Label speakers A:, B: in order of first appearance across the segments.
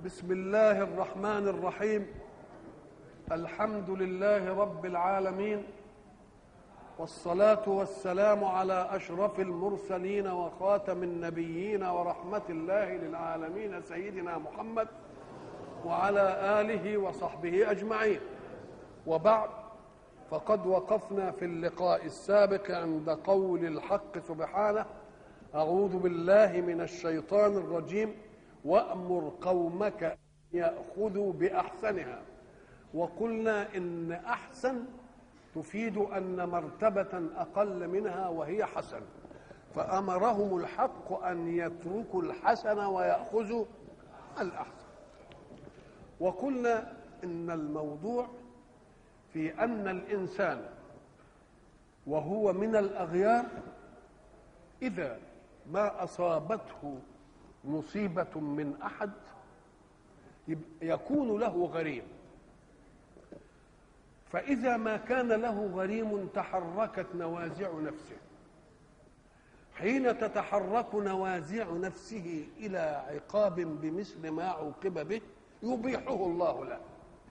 A: بسم الله الرحمن الرحيم الحمد لله رب العالمين والصلاة والسلام على أشرف المرسلين وخاتم النبيين ورحمة الله للعالمين سيدنا محمد وعلى آله وصحبه أجمعين وبعد فقد وقفنا في اللقاء السابق عند قول الحق سبحانه أعوذ بالله من الشيطان الرجيم وأمر قومك يأخذوا بأحسنها وقلنا إن أحسن تفيد أن مرتبة أقل منها وهي حسن فأمرهم الحق أن يتركوا الحسن ويأخذوا الأحسن وقلنا إن الموضوع في أن الإنسان وهو من الأغيار إذا ما أصابته مصيبة من أحد يكون له غريم فإذا ما كان له غريم تحركت نوازع نفسه حين تتحرك نوازع نفسه إلى عقاب بمثل ما عوقب به يبيحه الله له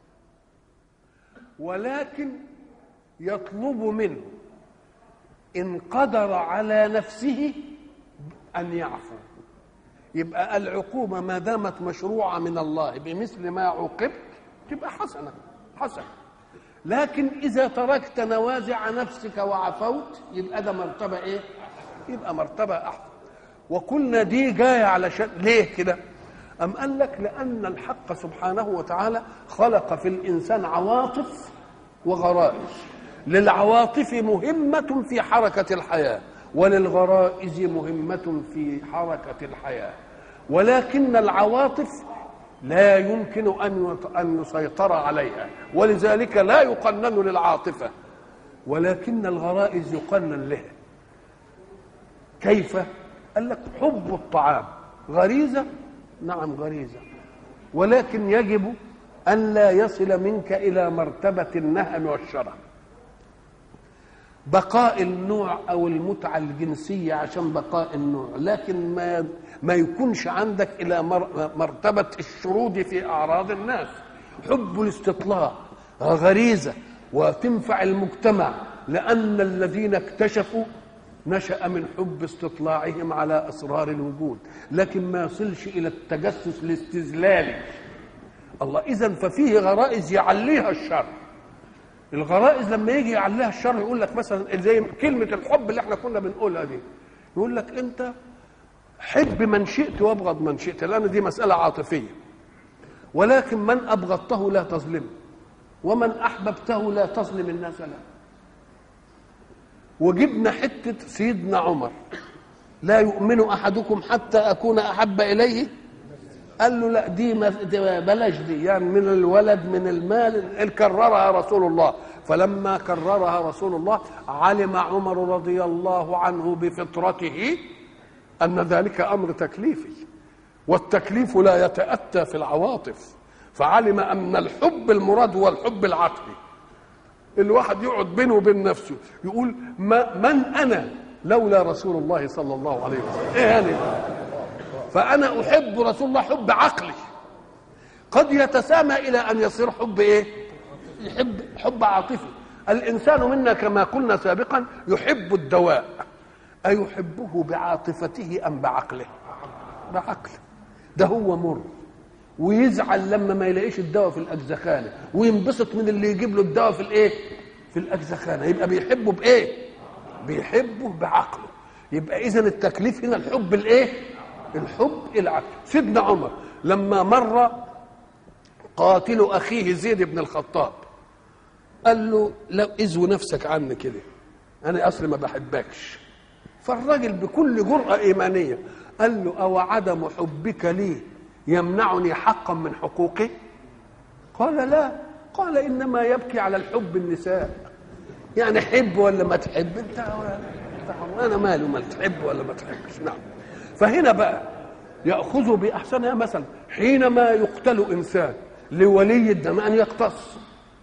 A: ولكن يطلب منه إن قدر على نفسه أن يعفو يبقى العقوبة ما دامت مشروعة من الله بمثل ما عوقبت تبقى حسنة حسنة لكن إذا تركت نوازع نفسك وعفوت يبقى ده مرتبة إيه؟ يبقى مرتبة أحسن وقلنا دي جاية علشان ليه كده؟ أم قال لك لأن الحق سبحانه وتعالى خلق في الإنسان عواطف وغرائز للعواطف مهمة في حركة الحياة وللغرائز مهمة في حركة الحياة ولكن العواطف لا يمكن أن أن يسيطر عليها ولذلك لا يقنن للعاطفة ولكن الغرائز يقنن لها كيف؟ قال لك حب الطعام غريزة نعم غريزة ولكن يجب أن لا يصل منك إلى مرتبة النهم والشرع بقاء النوع او المتعه الجنسيه عشان بقاء النوع لكن ما ما يكونش عندك الى مرتبه الشرود في اعراض الناس حب الاستطلاع غريزه وتنفع المجتمع لان الذين اكتشفوا نشا من حب استطلاعهم على اسرار الوجود لكن ما يصلش الى التجسس الاستذلالي الله اذا ففيه غرائز يعليها الشر الغرائز لما يجي يعليها الشر يقول لك مثلا زي كلمه الحب اللي احنا كنا بنقولها دي يقول لك انت حب من شئت وابغض من شئت لان دي مساله عاطفيه ولكن من ابغضته لا تظلمه ومن احببته لا تظلم الناس له وجبنا حته سيدنا عمر لا يؤمن احدكم حتى اكون احب اليه قال له لا دي بلاش دي يعني من الولد من المال كررها رسول الله فلما كررها رسول الله علم عمر رضي الله عنه بفطرته ان ذلك امر تكليفي والتكليف لا يتاتى في العواطف فعلم ان الحب المراد هو الحب العقلي الواحد يقعد بينه وبين نفسه يقول ما من انا لولا رسول الله صلى الله عليه وسلم ايه يعني فأنا أحب رسول الله حب عقلي قد يتسامى إلى أن يصير حب إيه؟ يحب حب عاطفي الإنسان منا كما قلنا سابقا يحب الدواء أيحبه بعاطفته أم بعقله؟ بعقله ده هو مر ويزعل لما ما يلاقيش الدواء في الأجزخانة وينبسط من اللي يجيب له الدواء في الإيه؟ في الأجزخانة يبقى بيحبه بإيه؟ بيحبه بعقله يبقى إذا التكليف هنا الحب الإيه؟ الحب العقل سيدنا عمر لما مر قاتل اخيه زيد بن الخطاب قال له لو ازو نفسك عني كده انا اصلي ما بحبكش فالراجل بكل جرأة إيمانية قال له أو عدم حبك لي يمنعني حقا من حقوقي قال لا قال إنما يبكي على الحب النساء يعني حب ولا ما تحب انت انا مالي ما تحب ولا ما تحبش نعم فهنا بقى يأخذ بأحسنها مثلا حينما يقتل إنسان لولي الدم أن يقتص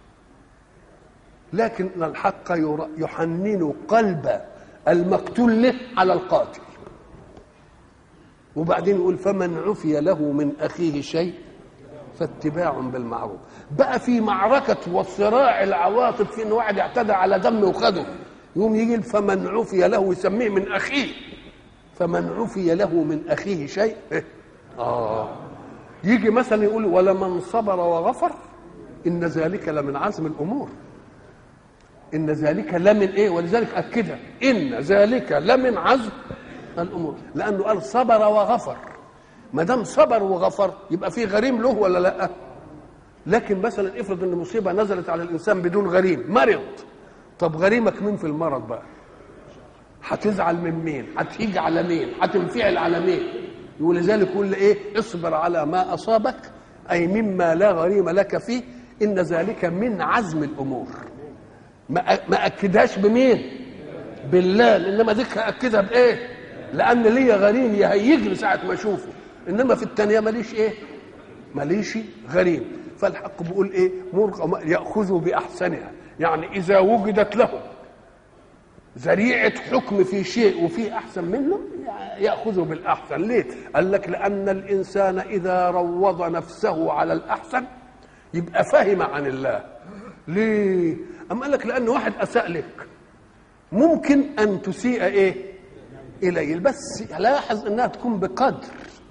A: لكن الحق يحنن قلب المقتول له على القاتل وبعدين يقول فمن عفي له من أخيه شيء فاتباع بالمعروف بقى في معركة والصراع العواطف في ان واحد اعتدى على دم وخده يقوم يجي فمن عفي له يسميه من اخيه فمن عفي له من اخيه شيء إيه؟ اه يجي مثلا يقول ولمن صبر وغفر ان ذلك لمن عزم الامور ان ذلك لمن ايه ولذلك اكدها ان ذلك لمن عزم الامور لانه قال صبر وغفر ما دام صبر وغفر يبقى في غريم له ولا لا لكن مثلا افرض ان مصيبه نزلت على الانسان بدون غريم مرض طب غريمك مين في المرض بقى هتزعل من مين هتيجي على مين هتنفعل على مين ولذلك يقول ايه اصبر على ما اصابك اي مما لا غريم لك فيه ان ذلك من عزم الامور ما ما اكدهاش بمين بالله انما ديك اكدها بايه لان ليا غريم يهيجني ساعه ما اشوفه انما في الثانيه ماليش ايه ماليش غريم فالحق بيقول ايه مرق ياخذوا باحسنها يعني اذا وجدت له ذريعه حكم في شيء وفي احسن منه ياخذه بالاحسن ليه قال لك لان الانسان اذا روض نفسه على الاحسن يبقى فهم عن الله ليه اما قال لك لان واحد اساء لك ممكن ان تسيء ايه اليه بس لاحظ انها تكون بقدر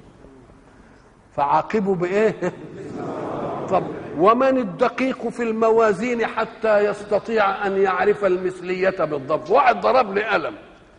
A: فعاقبه بايه طب ومن الدقيق في الموازين حتى يستطيع ان يعرف المثليه بالضبط واحد ضرب لي قلم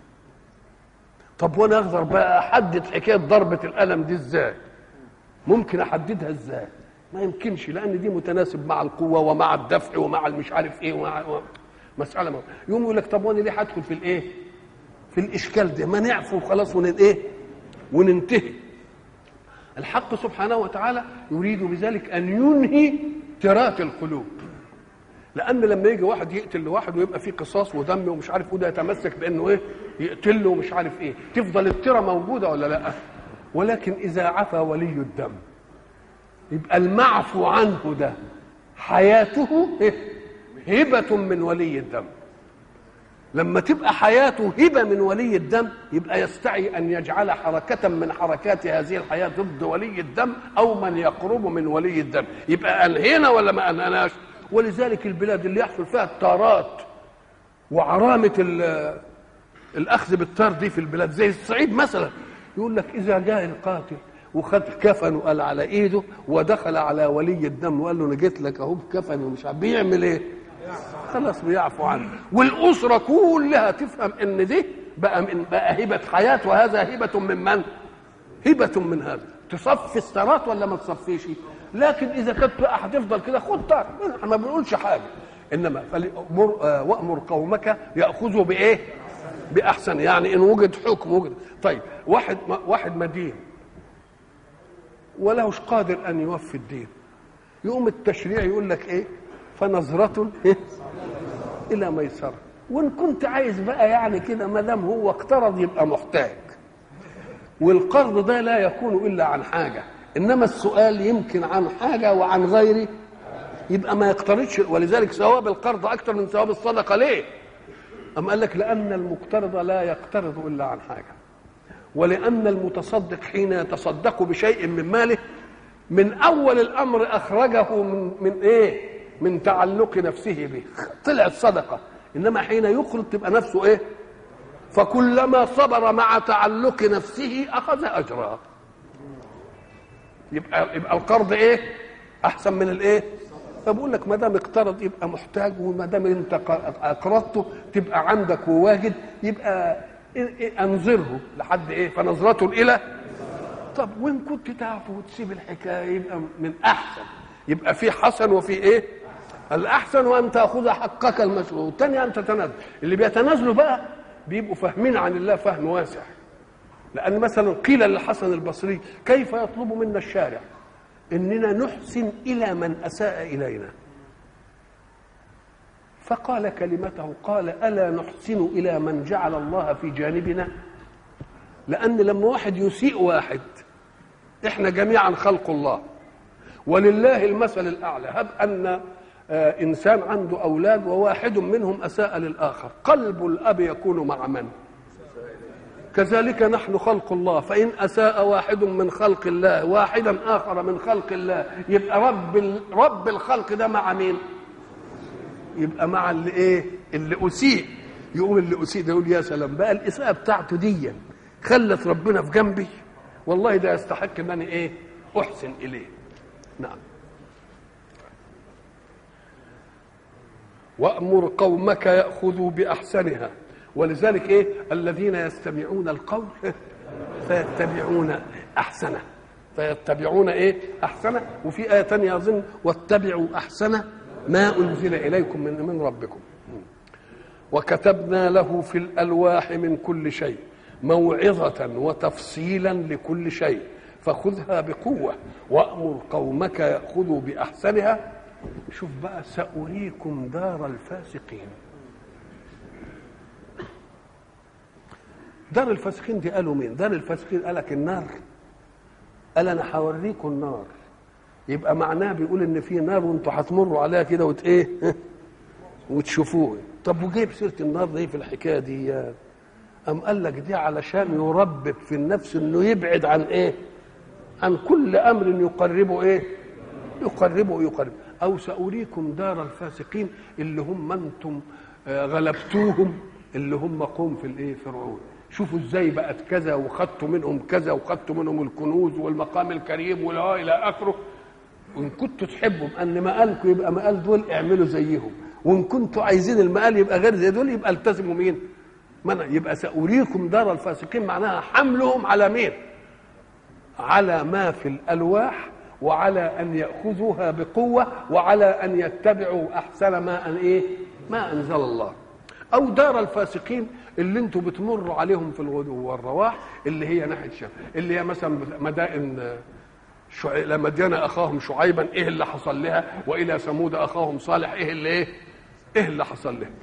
A: طب وانا اقدر بقى احدد حكايه ضربه القلم دي ازاي ممكن احددها ازاي ما يمكنش لان دي متناسب مع القوه ومع الدفع ومع المش عارف ايه ومع مساله ما. يوم يقول لك طب وانا ليه هدخل في الايه في الاشكال ده ما نعفو وخلاص ون ايه وننتهي الحق سبحانه وتعالى يريد بذلك ان ينهي تراث القلوب لان لما يجي واحد يقتل لواحد ويبقى فيه قصاص ودم ومش عارف وده يتمسك بانه ايه يقتله ومش عارف ايه تفضل الترى موجوده ولا لا ولكن اذا عفى ولي الدم يبقى المعفو عنه ده حياته هبة من ولي الدم لما تبقى حياته هبة من ولي الدم يبقى يستعي أن يجعل حركة من حركات هذه الحياة ضد ولي الدم أو من يقرب من ولي الدم يبقى أنهينا ولا ما أنهناش ولذلك البلاد اللي يحصل فيها الطارات وعرامة الأخذ بالطار دي في البلاد زي الصعيد مثلا يقول لك إذا جاء القاتل وخد كفن وقال على ايده ودخل على ولي الدم وقال له انا جيت لك اهو بكفن ومش عارف بيعمل ايه؟ خلاص بيعفو عنه والاسره كلها تفهم ان دي بقى من بقى هبه حياه وهذا هبه من من؟ هبه من هذا تصفي الثرات ولا ما تصفيش؟ لكن اذا كنت بقى هتفضل كده خد طار ما بنقولش حاجه انما وامر قومك ياخذوا بايه؟ باحسن يعني ان وجد حكم وجد طيب واحد واحد مدين ولهش قادر ان يوفي الدين يقوم التشريع يقول لك ايه فنظرة إيه؟ الى ميسرة وان كنت عايز بقى يعني كده ما دام هو اقترض يبقى محتاج والقرض ده لا يكون الا عن حاجه انما السؤال يمكن عن حاجه وعن غيره يبقى ما يقترضش ولذلك ثواب القرض اكثر من ثواب الصدقه ليه؟ أم قال لك لأن المقترض لا يقترض إلا عن حاجة ولأن المتصدق حين يتصدق بشيء من ماله من أول الأمر أخرجه من, من إيه؟ من تعلق نفسه به طلعت صدقة إنما حين يخرج تبقى نفسه إيه؟ فكلما صبر مع تعلق نفسه أخذ أجرا يبقى يبقى القرض إيه؟ أحسن من الإيه؟ فبقول لك ما دام اقترض يبقى محتاج وما دام انت اقرضته تبقى عندك وواجد يبقى انظره لحد ايه فنظرته الى طب وان كنت تعفو وتسيب الحكايه يبقى من احسن يبقى في حسن وفي ايه الاحسن ان تاخذ حقك المشروع والثاني ان تتنازل اللي بيتنازلوا بقى بيبقوا فاهمين عن الله فهم واسع لان مثلا قيل للحسن البصري كيف يطلب منا الشارع اننا نحسن الى من اساء الينا فقال كلمته قال الا نحسن الى من جعل الله في جانبنا لان لما واحد يسيء واحد احنا جميعا خلق الله ولله المثل الاعلى هب ان انسان عنده اولاد وواحد منهم اساء للاخر قلب الاب يكون مع من كذلك نحن خلق الله فإن أساء واحد من خلق الله واحدا آخر من خلق الله يبقى رب ال- رب الخلق ده مع مين؟ يبقى مع اللي ايه؟ اللي أسيء يقوم اللي أسيء ده يقول يا سلام بقى الإساءة بتاعته دي خلت ربنا في جنبي والله ده يستحق ان انا ايه؟ أحسن إليه نعم وأمر قومك يأخذوا بأحسنها ولذلك إيه الذين يستمعون القول فيتبعون أحسنه فيتبعون إيه أحسنه وفي آية تانية أظن واتبعوا أحسنه ما أنزل إليكم من من ربكم وكتبنا له في الألواح من كل شيء موعظة وتفصيلا لكل شيء فخذها بقوة وأمر قومك يأخذوا بأحسنها شوف بقى سأريكم دار الفاسقين دار الفاسقين دي قالوا مين دار الفاسقين قالك النار قال انا هوريكم النار يبقى معناه بيقول ان في نار وانتوا هتمروا عليها كده وت ايه وتشوفوه طب وجيب سيره النار دي في الحكايه دي أم قال لك دي علشان يربب في النفس انه يبعد عن ايه عن كل امر يقربه ايه يقربه يقرب او ساريكم دار الفاسقين اللي هم انتم آه، غلبتوهم اللي هم قوم في الايه فرعون شوفوا ازاي بقت كذا وخدتوا منهم كذا وخدتوا منهم الكنوز والمقام الكريم والى الى اخره وان كنتوا تحبوا ان مقالكم يبقى مقال دول اعملوا زيهم وان كنتوا عايزين المقال يبقى غير زي دول يبقى التزموا مين منع يبقى ساريكم دار الفاسقين معناها حملهم على مين على ما في الالواح وعلى ان ياخذوها بقوه وعلى ان يتبعوا احسن ما ان ايه ما انزل الله او دار الفاسقين اللي انتم بتمروا عليهم في الغدو والرواح اللي هي ناحيه الشام اللي هي مثلا مدائن شعي... لما مدينا اخاهم شعيبا ايه اللي حصل لها والى ثمود اخاهم صالح ايه اللي ايه ايه اللي حصل لها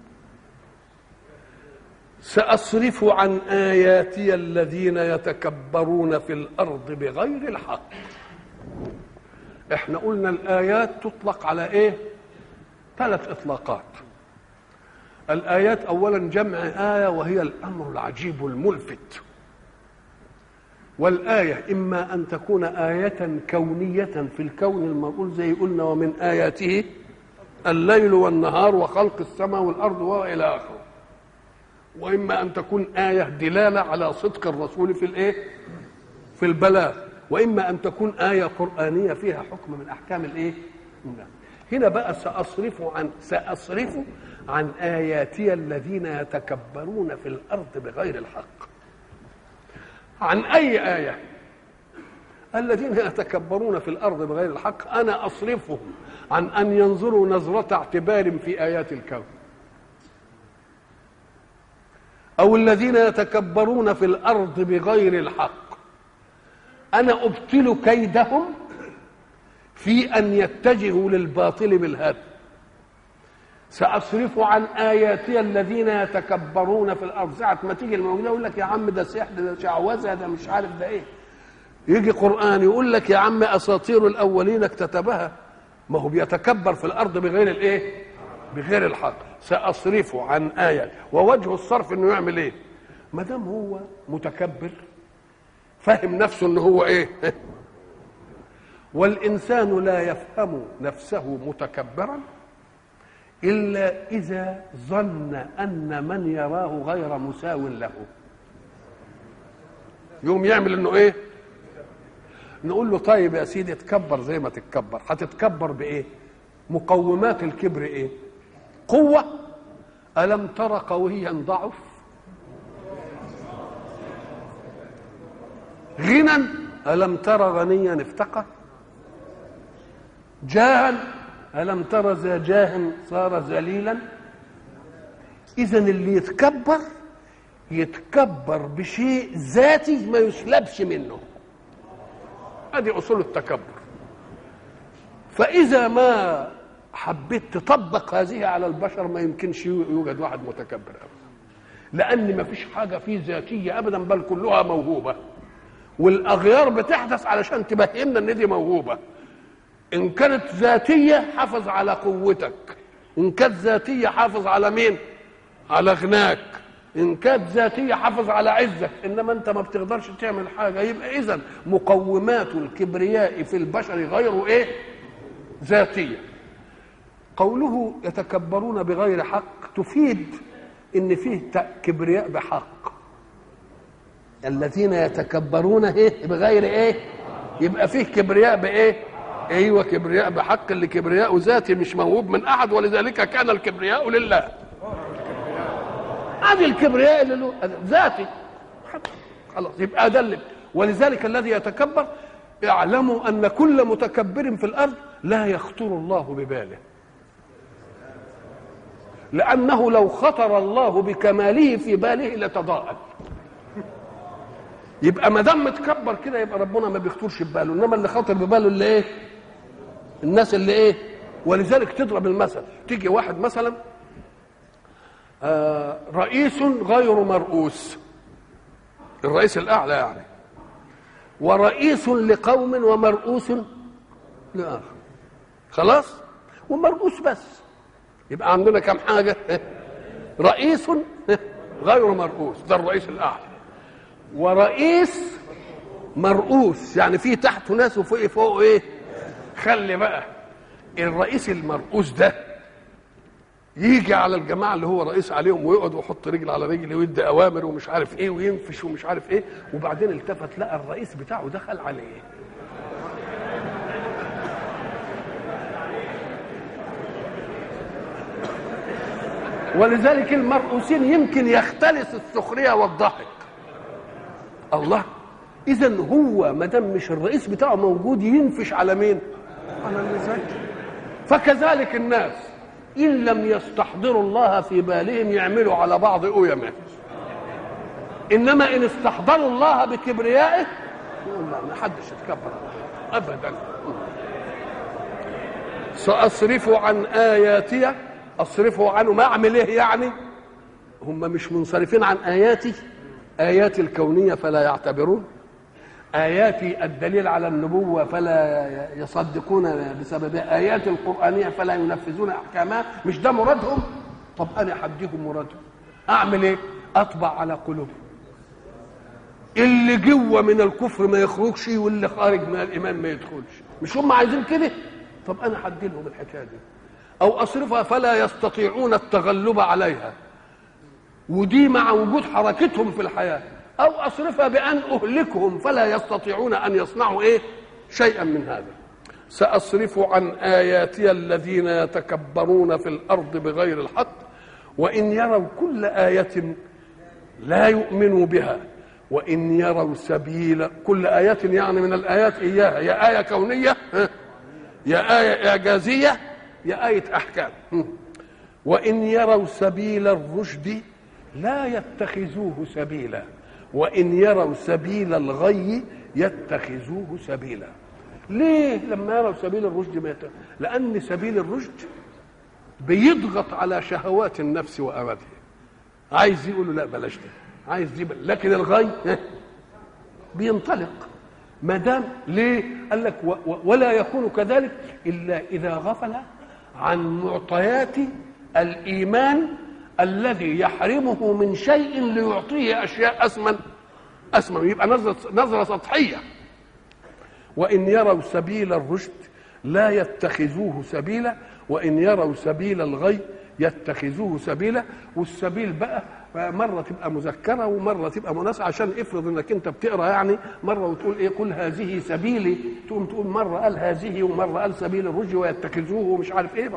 A: سأصرف عن آياتي الذين يتكبرون في الأرض بغير الحق احنا قلنا الآيات تطلق على ايه ثلاث إطلاقات الآيات أولا جمع آية وهي الأمر العجيب الملفت والآية إما أن تكون آية كونية في الكون المقول زي قلنا ومن آياته الليل والنهار وخلق السماء والأرض وإلى آخره واما ان تكون ايه دلاله على صدق الرسول في الايه في البلاغ واما ان تكون ايه قرانيه فيها حكم من احكام الايه هنا بقى ساصرف عن ساصرف عن اياتي الذين يتكبرون في الارض بغير الحق عن اي ايه الذين يتكبرون في الارض بغير الحق انا اصرفهم عن ان ينظروا نظره اعتبار في ايات الكون او الذين يتكبرون في الارض بغير الحق انا ابطل كيدهم في ان يتجهوا للباطل بالهدم ساصرف عن اياتي الذين يتكبرون في الارض ساعه ما تيجي الموجوده يقول لك يا عم ده سحر ده شعوذه ده مش عارف ده ايه يجي قران يقول لك يا عم اساطير الاولين اكتتبها ما هو بيتكبر في الارض بغير الايه بغير الحق ساصرف عن ايه ووجه الصرف انه يعمل ايه ما دام هو متكبر فهم نفسه ان هو ايه والانسان لا يفهم نفسه متكبرا الا اذا ظن ان من يراه غير مساو له يوم يعمل انه ايه نقول له طيب يا سيدي اتكبر زي ما تتكبر هتتكبر بايه مقومات الكبر ايه قوة ألم تر قويا ضعف غنى ألم تر غنيا افتقر جاها ألم تر ذا جاه صار ذليلا إذا اللي يتكبر يتكبر بشيء ذاتي ما يسلبش منه هذه أصول التكبر فإذا ما حبيت تطبق هذه على البشر ما يمكنش يوجد واحد متكبر ابدا لان ما فيش حاجه فيه ذاتيه ابدا بل كلها موهوبه والاغيار بتحدث علشان تبهمنا ان دي موهوبه ان كانت ذاتيه حافظ على قوتك ان كانت ذاتيه حافظ على مين على غناك ان كانت ذاتيه حافظ على عزك انما انت ما بتقدرش تعمل حاجه يبقى اذا مقومات الكبرياء في البشر غير ايه ذاتيه قوله يتكبرون بغير حق تفيد ان فيه كبرياء بحق الذين يتكبرون ايه بغير ايه يبقى فيه كبرياء بايه ايوه كبرياء بحق اللي كبرياء ذاتي مش موهوب من احد ولذلك كان الكبرياء لله هذه الكبرياء اللي له ذاتي خلاص يبقى ده اللي ولذلك الذي يتكبر اعلموا ان كل متكبر في الارض لا يخطر الله بباله لانه لو خطر الله بكماله في باله لتضاءل يبقى ما دام متكبر كده يبقى ربنا ما بيخطرش بباله انما اللي خاطر بباله اللي ايه الناس اللي ايه ولذلك تضرب المثل تيجي واحد مثلا آه رئيس غير مرؤوس الرئيس الاعلى يعني ورئيس لقوم ومرؤوس لاخر خلاص ومرؤوس بس يبقى عندنا كم حاجه رئيس غير مرؤوس ده الرئيس الاعلى ورئيس مرؤوس يعني في تحته ناس وفوق فوق ايه خلي بقى الرئيس المرؤوس ده يجي على الجماعه اللي هو رئيس عليهم ويقعد ويحط رجل على رجل ويدي اوامر ومش عارف ايه وينفش ومش عارف ايه وبعدين التفت لقى الرئيس بتاعه دخل عليه ولذلك المرؤوسين يمكن يختلس السخريه والضحك الله اذا هو ما دام مش الرئيس بتاعه موجود ينفش على مين على المزاج فكذلك الناس ان لم يستحضروا الله في بالهم يعملوا على بعض قيمه انما ان استحضروا الله بكبريائه يقول لا ما حدش يتكبر ابدا ساصرف عن اياتي اصرف عنه ما اعمل ايه يعني هم مش منصرفين عن اياتي آياتي الكونية فلا يعتبرون آياتي الدليل على النبوة فلا يصدقون بسببها آيات القرآنية فلا ينفذون أحكامها مش ده مرادهم طب أنا حديهم مرادهم أعمل إيه أطبع على قلوبهم اللي جوه من الكفر ما يخرجش واللي خارج من الإيمان ما يدخلش مش هم عايزين كده طب أنا حدي لهم الحكاية دي أو أصرفها فلا يستطيعون التغلب عليها ودي مع وجود حركتهم في الحياة أو أصرفها بأن أهلكهم فلا يستطيعون أن يصنعوا إيه شيئا من هذا سأصرف عن آياتي الذين يتكبرون في الأرض بغير الحق وإن يروا كل آية لا يؤمنوا بها وإن يروا سبيل كل آية يعني من الآيات إياها يا آية كونية يا آية إعجازية يا آية أحكام وإن يروا سبيل الرشد لا يتخذوه سبيلا وان يروا سبيل الغي يتخذوه سبيلا ليه لما يروا سبيل الرشد ما يتخذ... لان سبيل الرشد بيضغط على شهوات النفس وامدها عايز يقول لا بلاش ده عايز دي بل... لكن الغي بينطلق ما دام ليه قال لك و... و... ولا يكون كذلك الا اذا غفل عن معطيات الايمان الذي يحرمه من شيء ليعطيه اشياء اسمن اسمن يبقى نظره نظره سطحيه وان يروا سبيل الرشد لا يتخذوه سبيلا وان يروا سبيل الغي يتخذوه سبيلا والسبيل بقى مرة تبقى مذكرة ومرة تبقى مناسبة عشان افرض انك انت بتقرا يعني مرة وتقول ايه قل هذه سبيلي تقوم تقول مرة قال هذه ومرة قال سبيل الرشد ويتخذوه ومش عارف ايه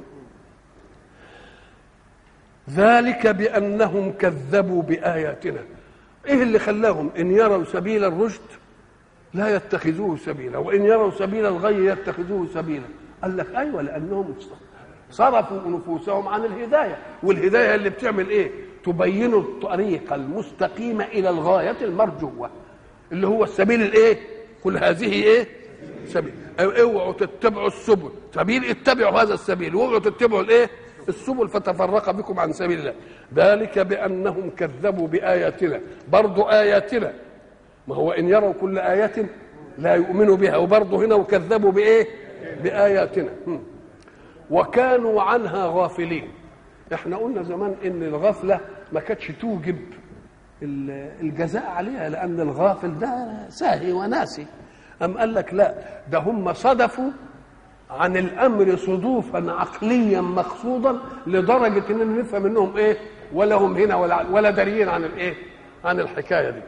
A: ذلك بانهم كذبوا باياتنا ايه اللي خلاهم ان يروا سبيل الرشد لا يتخذوه سبيلا وان يروا سبيل الغي يتخذوه سبيلا قال لك ايوه لانهم صرفوا نفوسهم عن الهدايه والهدايه اللي بتعمل ايه تبين الطريق المستقيم الى الغايه المرجوه اللي هو السبيل الايه قل هذه ايه سبيل اوعوا تتبعوا السبل سبيل اتبعوا هذا السبيل واوعوا تتبعوا الايه السبل فتفرق بكم عن سبيل الله ذلك بأنهم كذبوا بآياتنا برضو آياتنا ما هو إن يروا كل آية لا يؤمنوا بها وبرضو هنا وكذبوا بإيه بآياتنا وكانوا عنها غافلين احنا قلنا زمان ان الغفلة ما كانتش توجب ال- الجزاء عليها لان الغافل ده ساهي وناسي ام قال لك لا ده هم صدفوا عن الامر صدوفا عقليا مقصودا لدرجه اننا نفهم منهم ايه ولا هم هنا ولا ولا داريين عن الايه عن الحكايه دي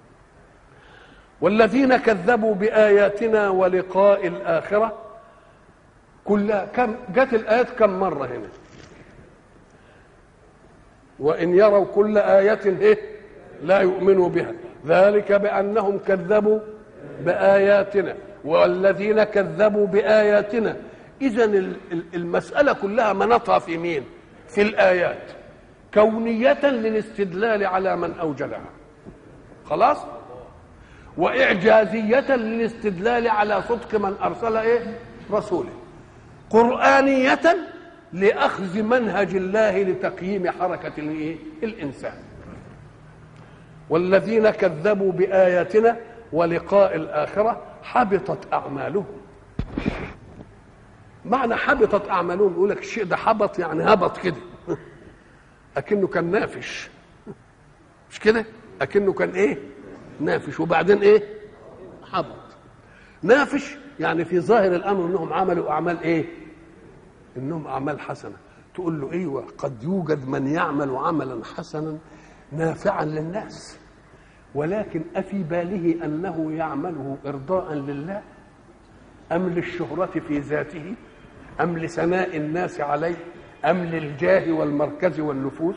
A: والذين كذبوا باياتنا ولقاء الاخره كلها كم جت الايات كم مره هنا وان يروا كل ايه إيه؟ لا يؤمنوا بها ذلك بانهم كذبوا باياتنا والذين كذبوا باياتنا اذا ال- ال- المساله كلها منطها في مين في الايات كونيه للاستدلال على من اوجدها خلاص واعجازيه للاستدلال على صدق من ارسل ايه رسوله قرانيه لاخذ منهج الله لتقييم حركه الايه الانسان والذين كذبوا باياتنا ولقاء الاخره حبطت اعمالهم معنى حبطت اعمالهم يقول لك الشيء ده حبط يعني هبط كده اكنه كان نافش مش كده اكنه كان ايه نافش وبعدين ايه حبط نافش يعني في ظاهر الامر انهم عملوا اعمال ايه انهم اعمال حسنه تقول له ايوه قد يوجد من يعمل عملا حسنا نافعا للناس ولكن افي باله انه يعمله ارضاء لله ام للشهره في ذاته ام لثناء الناس عليه ام للجاه والمركز والنفوس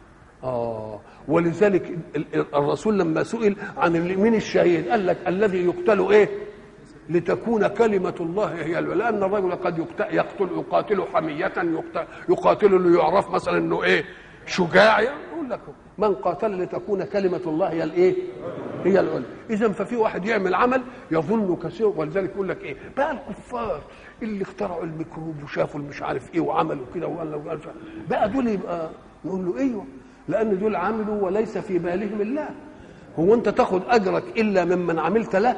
A: اه ولذلك ال- ال- الرسول لما سئل عن ال- مين الشهيد قال لك الذي يقتل ايه لتكون كلمة الله هي العليا لأن الرجل قد يقت- يقتل يقاتل حمية يقت- يقاتل ليعرف مثلا إنه إيه شجاع يقول لك من قاتل لتكون كلمة الله هي الإيه؟ هي العليا إذا ففي واحد يعمل عمل يظن كثير ولذلك يقول لك إيه؟ بقى الكفار اللي اخترعوا الميكروب وشافوا مش عارف إيه وعملوا كده وقال وقال بقى دول يبقى نقول له أيوه لأن دول عملوا وليس في بالهم الله هو أنت تاخد أجرك إلا ممن عملت له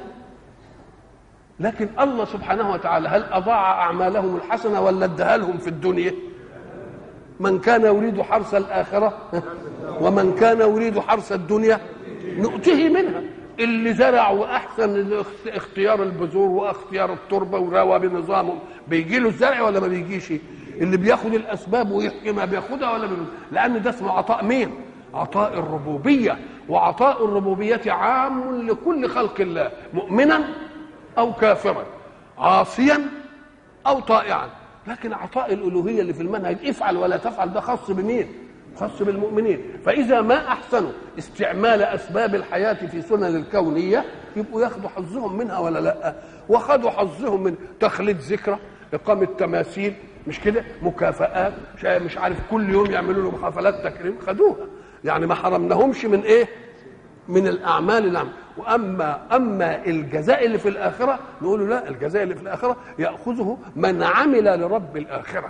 A: لكن الله سبحانه وتعالى هل اضاع اعمالهم الحسنه ولا اداها لهم في الدنيا من كان يريد حرث الاخره ومن كان يريد حرث الدنيا نؤتيه منها اللي زرع واحسن الاخت- اختيار البذور واختيار التربه وروى بنظامه بيجي له الزرع ولا ما بيجيش اللي بياخد الاسباب ويحكي ما بياخدها ولا بياخدها لان ده اسمه عطاء مين عطاء الربوبيه وعطاء الربوبيه عام لكل خلق الله مؤمنا او كافرا عاصيا او طائعا لكن عطاء الالوهيه اللي في المنهج افعل ولا تفعل ده خاص بمين خاص بالمؤمنين فاذا ما احسنوا استعمال اسباب الحياه في سنن الكونيه يبقوا ياخدوا حظهم منها ولا لا وخدوا حظهم من تخليد ذكرى اقامه تماثيل مش كده مكافآت مش- مش عارف كل يوم يعملوا لهم حفلات تكريم خدوها يعني ما حرمناهمش من ايه من الاعمال اللي عمل. واما اما الجزاء اللي في الاخره نقول له لا الجزاء اللي في الاخره ياخذه من عمل لرب الاخره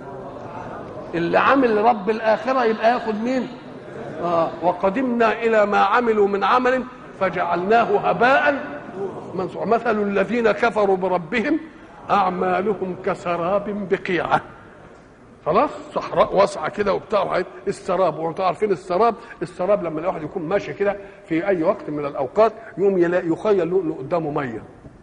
A: اللي عمل لرب الاخره يبقى ياخذ مين آه وقدمنا الى ما عملوا من عمل فجعلناه هباء منصورا مثل الذين كفروا بربهم اعمالهم كسراب بقيعه خلاص صحراء واسعه كده وبتاع وحاجات. السراب وانتوا عارفين السراب السراب لما الواحد يكون ماشي كده في اي وقت من الاوقات يقوم يلاقي يخيل له انه قدامه ميه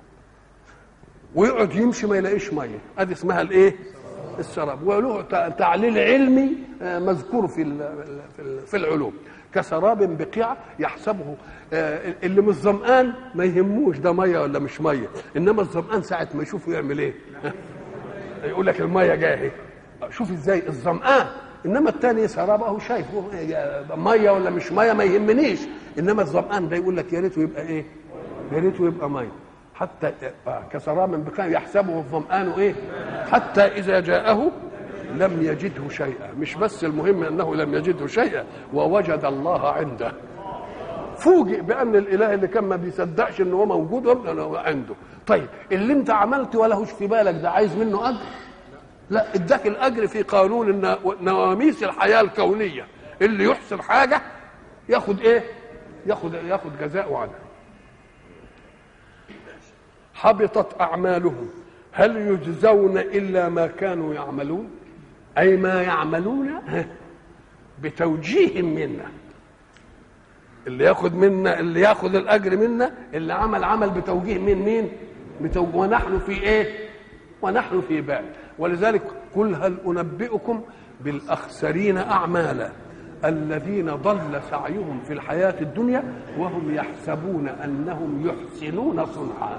A: ويقعد يمشي ما يلاقيش ميه ادي اسمها الايه السراب وله تع- تعليل علمي آه، مذكور في ال- في ال- في العلوم كسراب بقيعة يحسبه آه، اللي مش ظمآن ما يهموش ده ميه ولا مش ميه انما الظمآن ساعه ما يشوفه يعمل ايه يقول لك الميه جايه اهي شوف ازاي الظمآن انما الثاني سراب اهو شايف هو ميه ولا مش ميه ما يهمنيش انما الظمآن ده يقول لك يا ريته يبقى ايه يا ريته يبقى ميه حتى آه، كسراب بقيع يحسبه الظمآن ايه حتى اذا جاءه لم يجده شيئا مش بس المهم انه لم يجده شيئا ووجد الله عنده فوجئ بان الاله اللي كان ما بيصدقش ان هو موجود هو عنده طيب اللي انت عملت ولهوش في بالك ده عايز منه اجر لا اداك الاجر في قانون النا- نواميس الحياه الكونيه اللي يحسن حاجه ياخد ايه ياخد ياخد جزاءه عنها حبطت اعمالهم هل يجزون الا ما كانوا يعملون اي ما يعملون بتوجيه منا اللي ياخد منا اللي ياخد الاجر منا اللي عمل عمل بتوجيه من مين بتوجيه ونحن في ايه ونحن في بال ولذلك قل هل انبئكم بالاخسرين اعمالا الذين ضل سعيهم في الحياه الدنيا وهم يحسبون انهم يحسنون صنعا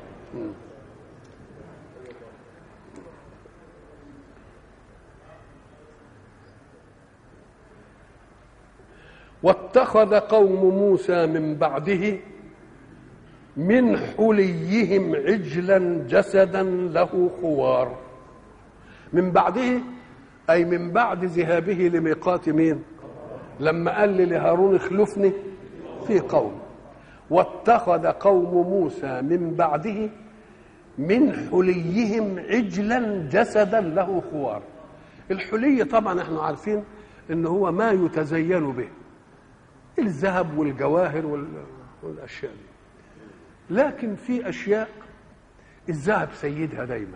A: واتخذ قوم موسى من بعده من حليهم عجلا جسدا له خوار من بعده اي من بعد ذهابه لميقات مين لما قال لهارون اخلفني في قوم واتخذ قوم موسى من بعده من حليهم عجلا جسدا له خوار الحلي طبعا احنا عارفين ان هو ما يتزين به الذهب والجواهر والاشياء دي لكن في اشياء الذهب سيدها دايما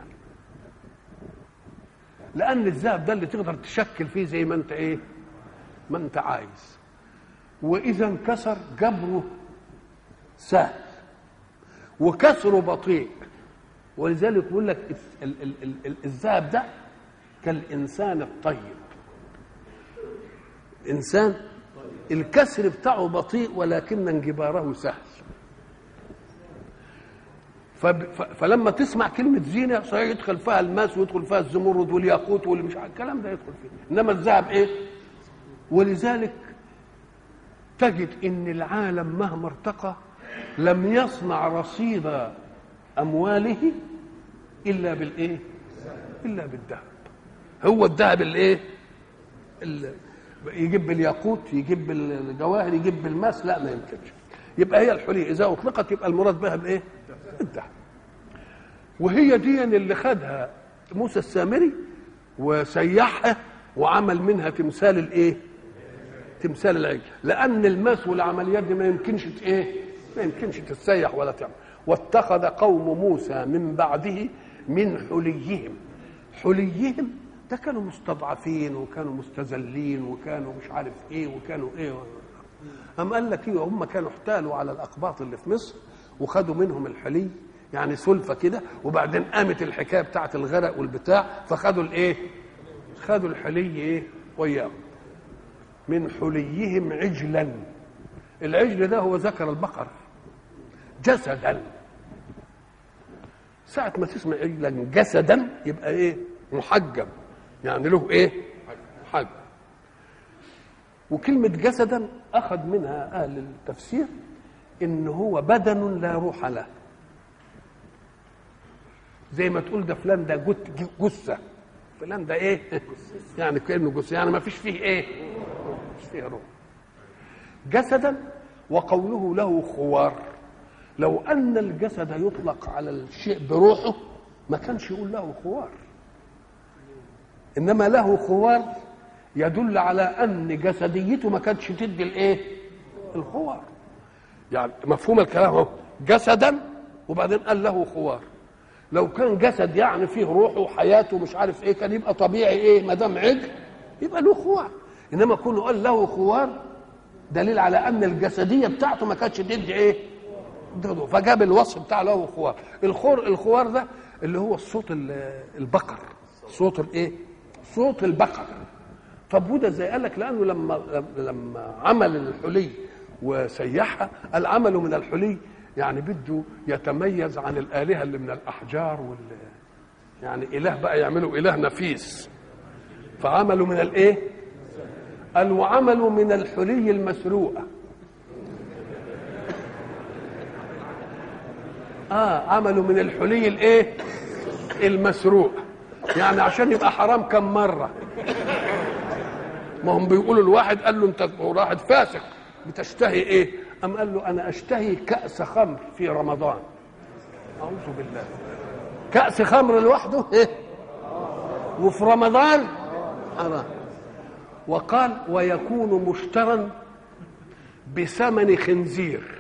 A: لان الذهب ده اللي تقدر تشكل فيه زي ما انت ايه ما انت عايز واذا انكسر جبره سهل وكسره بطيء ولذلك يقول لك الذهب ده كالانسان الطيب انسان الكسر بتاعه بطيء ولكن انجباره سهل فلما تسمع كلمة زينة صحيح يدخل فيها الماس ويدخل فيها الزمرد والياقوت واللي مش الكلام ده يدخل فيه إنما الذهب إيه؟ ولذلك تجد إن العالم مهما ارتقى لم يصنع رصيد أمواله إلا بالإيه؟ إلا بالذهب هو الذهب الإيه؟ يجيب بالياقوت يجيب بالجواهر يجيب بالماس لا ما يمكنش يبقى هي الحلي اذا اطلقت يبقى المراد بها بايه الذهب وهي دي اللي خدها موسى السامري وسيحها وعمل منها تمثال الايه تمثال العجل لان الماس والعمليات دي ما يمكنش ايه ما يمكنش تتسيح ولا تعمل واتخذ قوم موسى من بعده من حليهم حليهم ده كانوا مستضعفين وكانوا مستذلين وكانوا مش عارف ايه وكانوا ايه أم قال لك ايه هم كانوا احتالوا على الاقباط اللي في مصر وخدوا منهم الحلي يعني سلفه كده وبعدين قامت الحكايه بتاعت الغرق والبتاع فخدوا الايه؟ خدوا الحلي ايه؟ وياهم من حليهم عجلا العجل ده هو ذكر البقر جسدا ساعة ما تسمع عجلا جسدا يبقى ايه؟ محجم يعني له ايه حج وكلمة جسدا أخذ منها أهل التفسير إن هو بدن لا روح له زي ما تقول ده فلان ده جثة فلان ده إيه يعني كأنه جثة يعني ما فيش فيه إيه مش فيه روح جسدا وقوله له خوار لو أن الجسد يطلق على الشيء بروحه ما كانش يقول له خوار انما له خوار يدل على ان جسديته ما كانتش تدي الايه الخوار يعني مفهوم الكلام اهو جسدا وبعدين قال له خوار لو كان جسد يعني فيه روحه وحياته مش عارف ايه كان يبقى طبيعي ايه ما دام عجل يبقى له خوار انما كونه قال له خوار دليل على ان الجسديه بتاعته ما كانتش تدي ايه فجاب الوصف بتاع له خوار الخور الخوار ده اللي هو الصوت البقر صوت الايه صوت البقر طب وده ازاي قال لك لانه لما لما عمل الحلي وسيحها العمل من الحلي يعني بده يتميز عن الالهه اللي من الاحجار وال يعني اله بقى يعملوا اله نفيس فعملوا من الايه قال وعملوا من الحلي المسروقه اه عملوا من الحلي الايه المسروق يعني عشان يبقى حرام كم مره ما هم بيقولوا الواحد قال له انت واحد فاسق بتشتهي ايه ام قال له انا اشتهي كاس خمر في رمضان اعوذ بالله كاس خمر لوحده ايه وفي رمضان حرام وقال ويكون مشترا بثمن خنزير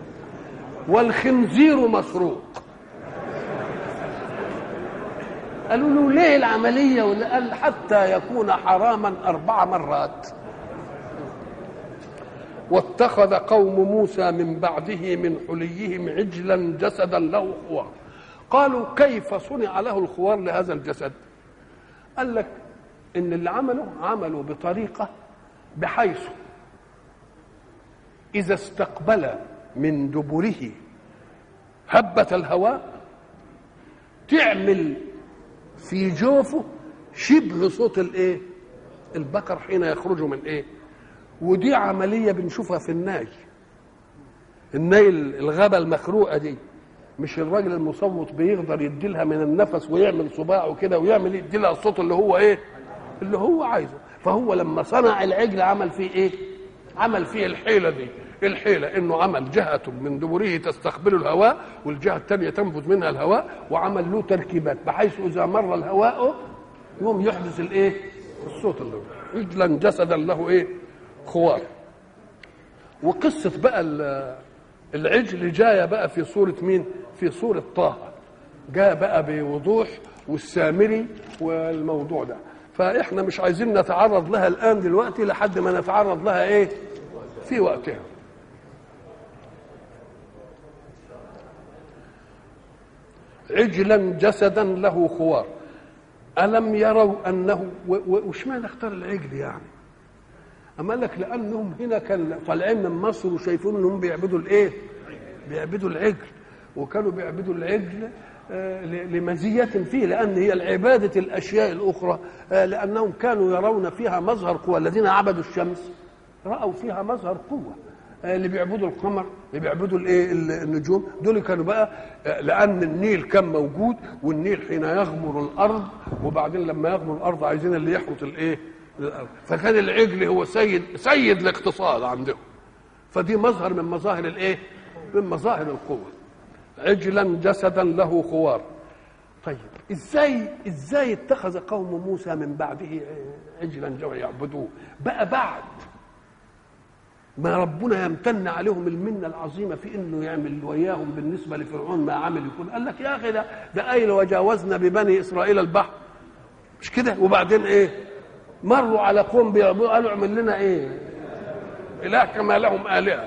A: والخنزير مسروق قالوا له ليه العملية ولا قال حتى يكون حراما أربع مرات واتخذ قوم موسى من بعده من حليهم عجلا جسدا له خوار قالوا كيف صنع له الخوار لهذا الجسد قال لك ان اللي عمله عملوا بطريقه بحيث اذا استقبل من دبره هبه الهواء تعمل في جوفه شبه صوت الايه البقر حين يخرج من ايه ودي عمليه بنشوفها في الناي الناي الغابه المخروقه دي مش الراجل المصوت بيقدر يديلها من النفس ويعمل صباعه كده ويعمل يديلها الصوت اللي هو ايه اللي هو عايزه فهو لما صنع العجل عمل فيه ايه عمل فيه الحيله دي الحيله انه عمل جهه من دبره تستقبل الهواء والجهه الثانيه تنفذ منها الهواء وعمل له تركيبات بحيث اذا مر الهواء يقوم يحدث الايه الصوت اللي هو عجلا جسدا له ايه خوار وقصه بقى العجل جايه بقى في صوره مين في صوره طه جاء بقى بوضوح والسامري والموضوع ده فاحنا مش عايزين نتعرض لها الان دلوقتي لحد ما نتعرض لها ايه في وقتها عجلا جسدا له خوار ألم يروا أنه وش معنى اختار العجل يعني أما لك لأنهم هنا كان طالعين من مصر وشايفين أنهم بيعبدوا الإيه بيعبدوا العجل وكانوا بيعبدوا العجل لمزية فيه لأن هي العبادة الأشياء الأخرى لأنهم كانوا يرون فيها مظهر قوة الذين عبدوا الشمس رأوا فيها مظهر قوة اللي بيعبدوا القمر اللي بيعبدوا الايه النجوم دول كانوا بقى لان النيل كان موجود والنيل حين يغمر الارض وبعدين لما يغمر الارض عايزين اللي يحرط الايه الارض فكان العجل هو سيد سيد الاقتصاد عندهم فدي مظهر من مظاهر الايه من مظاهر القوه عجلا جسدا له خوار طيب ازاي ازاي اتخذ قوم موسى من بعده عجلا جو يعبدوه بقى بعد ما ربنا يمتن عليهم المنه العظيمه في انه يعمل وياهم بالنسبه لفرعون ما عمل يكون قال لك يا اخي ده ده قايل وجاوزنا ببني اسرائيل البحر مش كده وبعدين ايه مروا على قوم بيعبدوا قالوا اعمل لنا ايه اله كما لهم الهه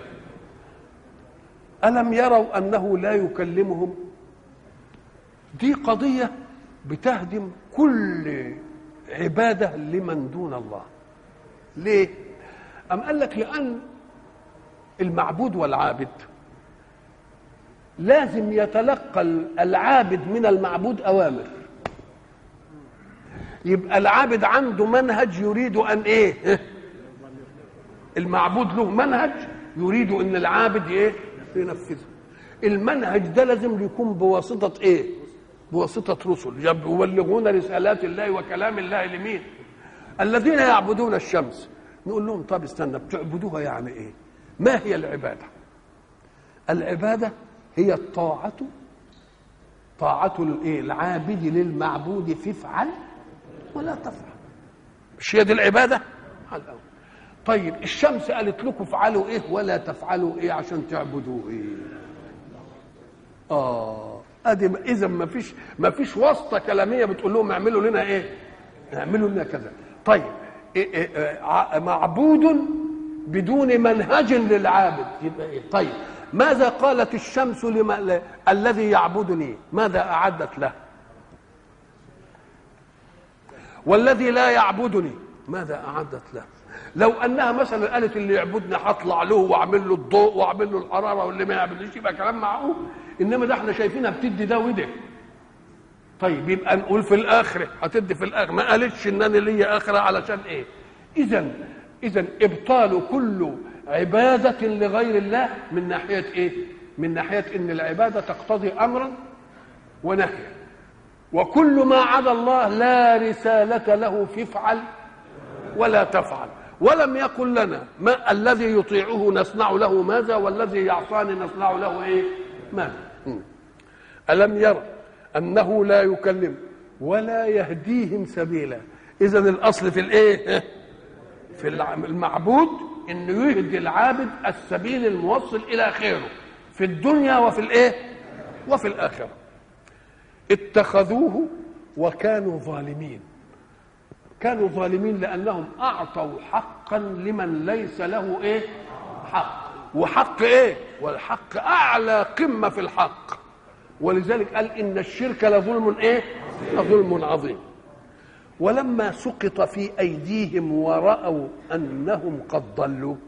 A: الم يروا انه لا يكلمهم دي قضيه بتهدم كل عباده لمن دون الله ليه أم قال لك لأن المعبود والعابد لازم يتلقى العابد من المعبود أوامر يبقى العابد عنده منهج يريد أن إيه المعبود له منهج يريد أن العابد إيه ينفذه المنهج ده لازم يكون بواسطة إيه بواسطة رسل يبلغون رسالات الله وكلام الله لمين الذين يعبدون الشمس نقول لهم طب استنى بتعبدوها يعني ايه ما هي العباده العباده هي الطاعه طاعة الايه العابد للمعبود في افعل ولا تفعل مش هي دي العبادة على الأول طيب الشمس قالت لكم افعلوا ايه ولا تفعلوا ايه عشان تعبدوا ايه اه ادي اذا ما فيش ما فيش واسطه كلاميه بتقول لهم اعملوا لنا ايه اعملوا لنا كذا طيب إيه إيه معبود بدون منهج للعابد يبقى ايه طيب ماذا قالت الشمس لما الذي يعبدني ماذا اعدت له والذي لا يعبدني ماذا اعدت له لو انها مثلا قالت اللي يعبدني هطلع له واعمل له الضوء واعمل له الحراره واللي ما يعملش يبقى كلام معقول انما ده احنا شايفينها بتدي ده وده طيب يبقى نقول في الاخره هتدي في الاخره ما قالتش ان انا ليا اخره علشان ايه اذا اذا ابطال كل عباده لغير الله من ناحيه ايه من ناحيه ان العباده تقتضي امرا ونهيا وكل ما عدا الله لا رساله له في افعل ولا تفعل ولم يقل لنا ما الذي يطيعه نصنع له ماذا والذي يعصاني نصنع له ايه ماذا الم يرى انه لا يكلم ولا يهديهم سبيلا اذا الاصل في الايه في المعبود انه يهدي العابد السبيل الموصل الى خيره في الدنيا وفي الايه وفي الاخره اتخذوه وكانوا ظالمين كانوا ظالمين لانهم اعطوا حقا لمن ليس له ايه حق وحق ايه والحق اعلى قمه في الحق ولذلك قال ان الشرك لظلم ايه لظلم عظيم ولما سقط في ايديهم وراوا انهم قد ضلوا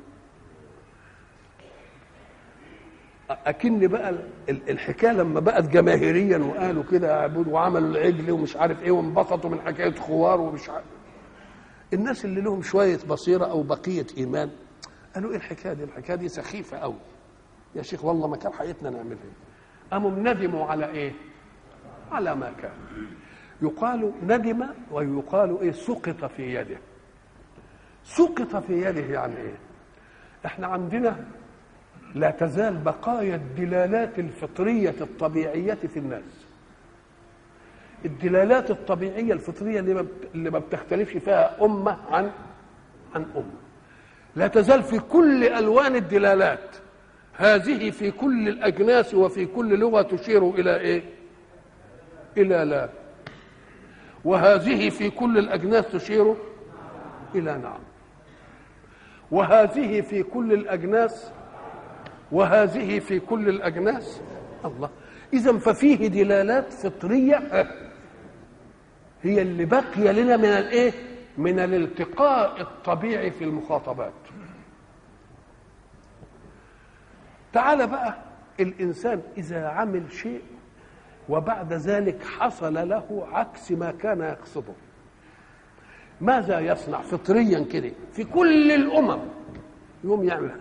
A: اكن بقى الحكايه لما بقت جماهيريا وقالوا كده اعبدوا وعملوا العجل ومش عارف ايه وانبسطوا من حكايه خوار ومش عارف الناس اللي لهم شويه بصيره او بقيه ايمان قالوا ايه الحكايه دي الحكايه دي سخيفه قوي يا شيخ والله ما كان حياتنا نعملها قاموا ندموا على ايه على ما كان يقال ندم ويقال ايه سقط في يده سقط في يده يعني ايه احنا عندنا لا تزال بقايا الدلالات الفطرية الطبيعية في الناس الدلالات الطبيعية الفطرية اللي ما اللي ما بتختلفش فيها أمة عن عن أمة لا تزال في كل ألوان الدلالات هذه في كل الأجناس وفي كل لغة تشير إلى إيه؟ إلى لا وهذه في كل الأجناس تشير إلى نعم وهذه في كل الأجناس وهذه في كل الأجناس الله إذا ففيه دلالات فطرية هي اللي بقي لنا من الإيه؟ من الالتقاء الطبيعي في المخاطبات تعال بقى الإنسان إذا عمل شيء وبعد ذلك حصل له عكس ما كان يقصده ماذا يصنع فطريا كده في كل الأمم يقوم يعمل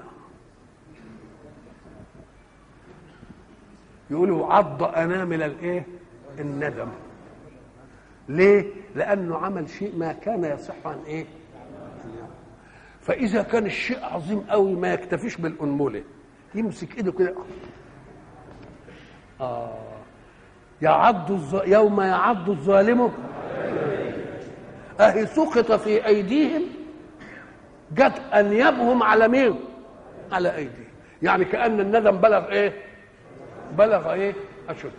A: يقولوا عض انامل الايه الندم ليه لانه عمل شيء ما كان يصح عن ايه فاذا كان الشيء عظيم قوي ما يكتفيش بالانمله يمسك ايده كده اه يعض الظ... يوم يعض الظالم اهي سقط في ايديهم جت انيابهم على مين على ايديهم يعني كان الندم بلغ ايه بلغ ايه اشد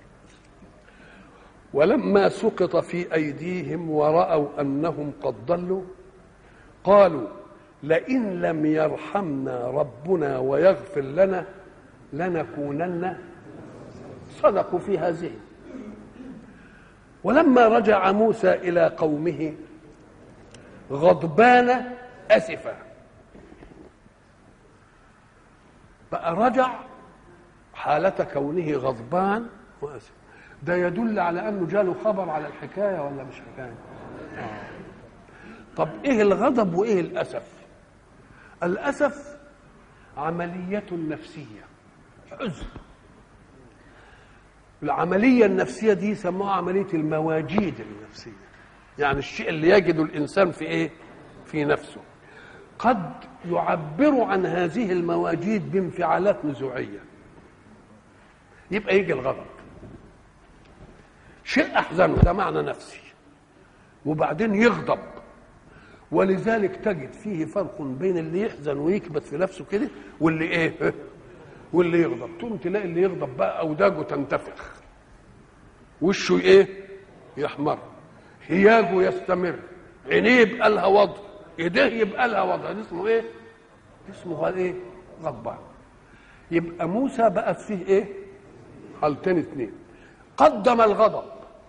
A: ولما سقط في ايديهم وراوا انهم قد ضلوا قالوا لئن لم يرحمنا ربنا ويغفر لنا لنكونن صدقوا في هذه ولما رجع موسى الى قومه غضبان اسفا بقى رجع حالة كونه غضبان واسف ده يدل على انه جاله خبر على الحكايه ولا مش حكايه آه. طب ايه الغضب وايه الاسف الاسف عمليه نفسيه حزن العمليه النفسيه دي سموها عمليه المواجيد النفسيه يعني الشيء اللي يجد الانسان في ايه في نفسه قد يعبر عن هذه المواجيد بانفعالات نزوعيه يبقى يجي الغضب شيء احزنه ده معنى نفسي وبعدين يغضب ولذلك تجد فيه فرق بين اللي يحزن ويكبت في نفسه كده واللي ايه واللي يغضب تقوم تلاقي اللي يغضب بقى اوداجه تنتفخ وشه ايه يحمر هياجه يستمر عينيه يبقى لها وضع ايديه يبقى لها وضع ده اسمه ايه اسمه ايه غضبان يبقى موسى بقت فيه ايه حالتين اثنين قدم الغضب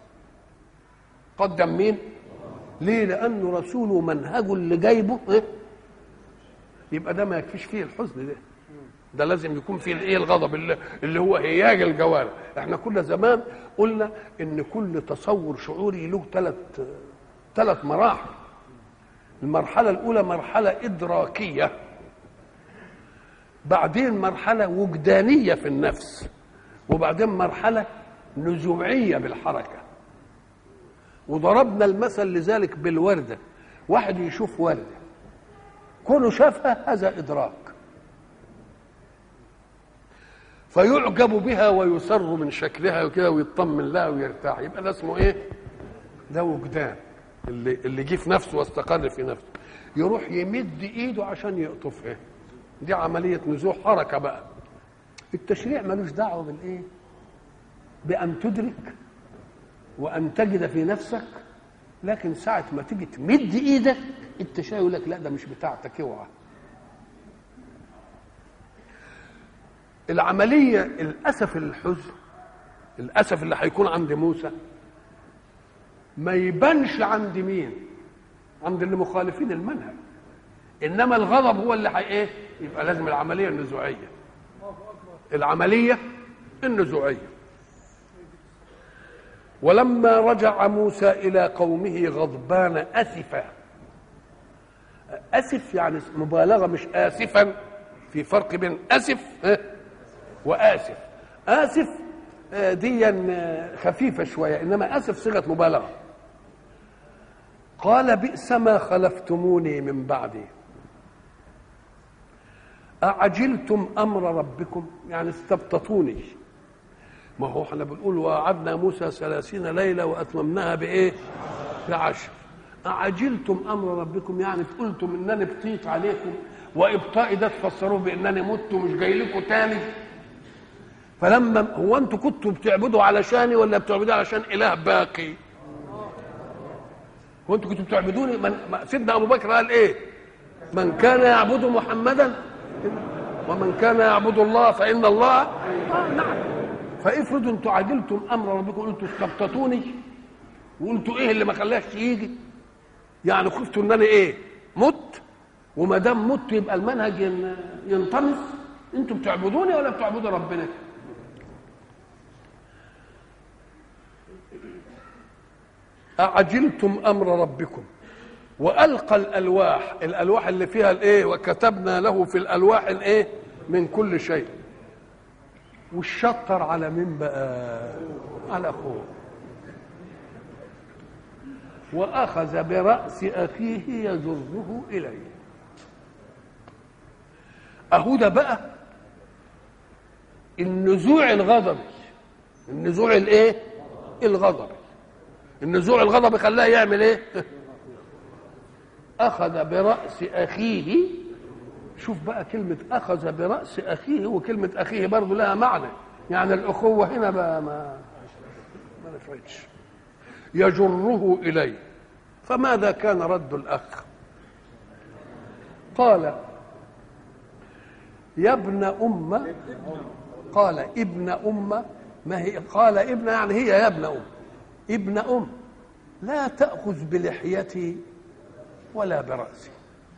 A: قدم مين ليه لانه رسوله منهجه اللي جايبه إيه؟ يبقى ده ما يكفيش فيه الحزن ده ده لازم يكون فيه الايه الغضب اللي, اللي هو هياج الجوارح احنا كل زمان قلنا ان كل تصور شعوري له ثلاث ثلاث مراحل المرحله الاولى مرحله ادراكيه بعدين مرحله وجدانيه في النفس وبعدين مرحلة نزوعية بالحركة وضربنا المثل لذلك بالوردة واحد يشوف وردة كونه شافها هذا إدراك فيعجب بها ويسر من شكلها وكده ويطمن لها ويرتاح يبقى ده اسمه ايه؟ ده وجدان اللي اللي جه في نفسه واستقر في نفسه يروح يمد ايده عشان يقطفها دي عملية نزوع حركة بقى التشريع ملوش دعوه بالايه بان تدرك وان تجد في نفسك لكن ساعة ما تيجي تمد ايدك انت شايف يقول لك لا ده مش بتاعتك اوعى العملية الأسف الحزن الأسف اللي هيكون عند موسى ما يبانش عند مين عند اللي مخالفين المنهج انما الغضب هو اللي هي ايه يبقى لازم العمليه النزوعيه العمليه النزوعيه ولما رجع موسى الى قومه غضبان اسفا اسف يعني مبالغه مش اسفا في فرق بين اسف واسف اسف ديا خفيفه شويه انما اسف صيغه مبالغه قال بئس ما خلفتموني من بعدي أعجلتم أمر ربكم يعني استبطتوني ما هو احنا بنقول وعدنا موسى ثلاثين ليلة وأتممناها بإيه بعشر أعجلتم أمر ربكم يعني قلتم إنني بطيت عليكم وإبطائي ده تفسروه بإنني مت ومش جاي لكم تاني فلما هو أنتوا كنتوا بتعبدوا علشاني ولا بتعبدوا علشان إله باقي وانتوا كنتوا بتعبدوني من سيدنا ابو بكر قال ايه من كان يعبد محمدا ومن كان يعبد الله فان الله آه نعم فافرضوا انتوا عجلتم امر ربكم قلتوا استبطتوني وقلتوا ايه اللي ما خلاش يجي يعني خفتوا ان انا ايه مت وما دام مت يبقى المنهج ينطمس انتوا بتعبدوني ولا بتعبدوا ربنا أعجلتم أمر ربكم وألقى الألواح الألواح اللي فيها الإيه وكتبنا له في الألواح الإيه من كل شيء والشطر على مين بقى على أخوه وأخذ برأس أخيه يجره إليه أهو ده بقى النزوع الغضبي النزوع الإيه الغضبي النزوع الغضب خلاه يعمل ايه اخذ براس اخيه شوف بقى كلمة أخذ برأس أخيه وكلمة أخيه برضه لها معنى يعني الأخوة هنا بقى ما ما نفعتش يجره إليه فماذا كان رد الأخ قال يا ابن أم قال ابن أم ما هي قال ابن يعني هي يا ابن أم ابن أم لا تأخذ بلحيتي ولا برأسي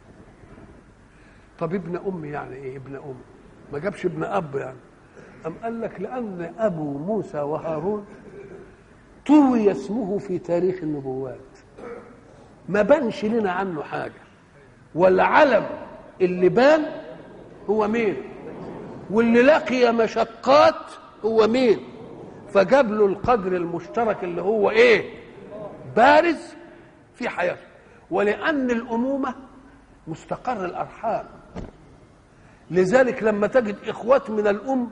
A: طب ابن أم يعني إيه ابن أم ما جابش ابن أب يعني أم قال لك لأن أبو موسى وهارون طوي اسمه في تاريخ النبوات ما بانش لنا عنه حاجة والعلم اللي بان هو مين واللي لقي مشقات هو مين فجاب له القدر المشترك اللي هو ايه بارز في حياته ولان الامومه مستقر الارحام لذلك لما تجد اخوات من الام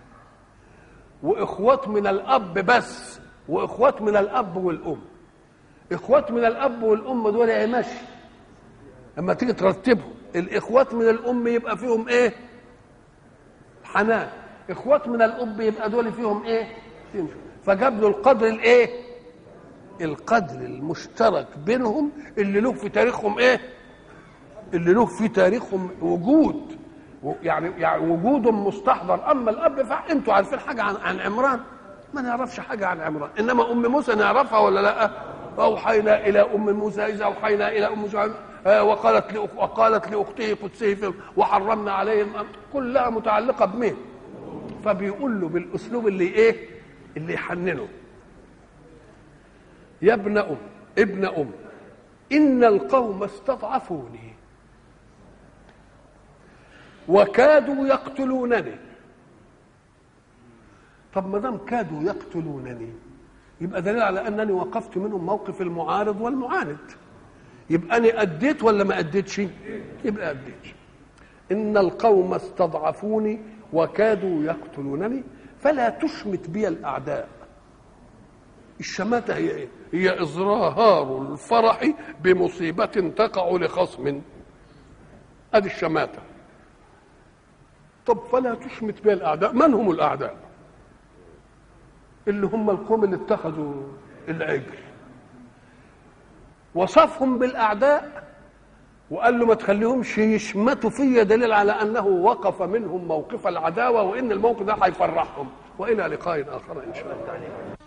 A: واخوات من الاب بس واخوات من الاب والام اخوات من الاب والام دول يا ماشي لما تيجي ترتبهم الاخوات من الام يبقى فيهم ايه حنان اخوات من الاب يبقى دول فيهم ايه فيهم فجاب له القدر الايه القدر المشترك بينهم اللي له في تاريخهم ايه اللي له في تاريخهم وجود يعني يعني وجود مستحضر اما الاب فانتوا عارفين حاجه عن عن عمران ما نعرفش حاجه عن عمران انما ام موسى نعرفها ولا لا اوحينا الى ام موسى اذا اوحينا الى ام موسى وقالت لأخ وقالت لاخته قدسه في وحرمنا عليهم كلها متعلقه بمين فبيقول له بالاسلوب اللي ايه اللي يحننه يا ابن ام ابن ام ان القوم استضعفوني وكادوا يقتلونني طب ما دام كادوا يقتلونني يبقى دليل على انني وقفت منهم موقف المعارض والمعاند يبقى انا اديت ولا ما اديتش يبقى اديت ان القوم استضعفوني وكادوا يقتلونني فلا تشمت بي الاعداء الشماتة هي ايه هي اظهار الفرح بمصيبة تقع لخصم ادي الشماتة طب فلا تشمت بها الاعداء من هم الاعداء اللي هم القوم اللي اتخذوا العجل وصفهم بالاعداء وقال له ما تخليهمش يشمتوا فيا دليل على انه وقف منهم موقف العداوه وان الموقف ده هيفرحهم والى لقاء اخر ان شاء الله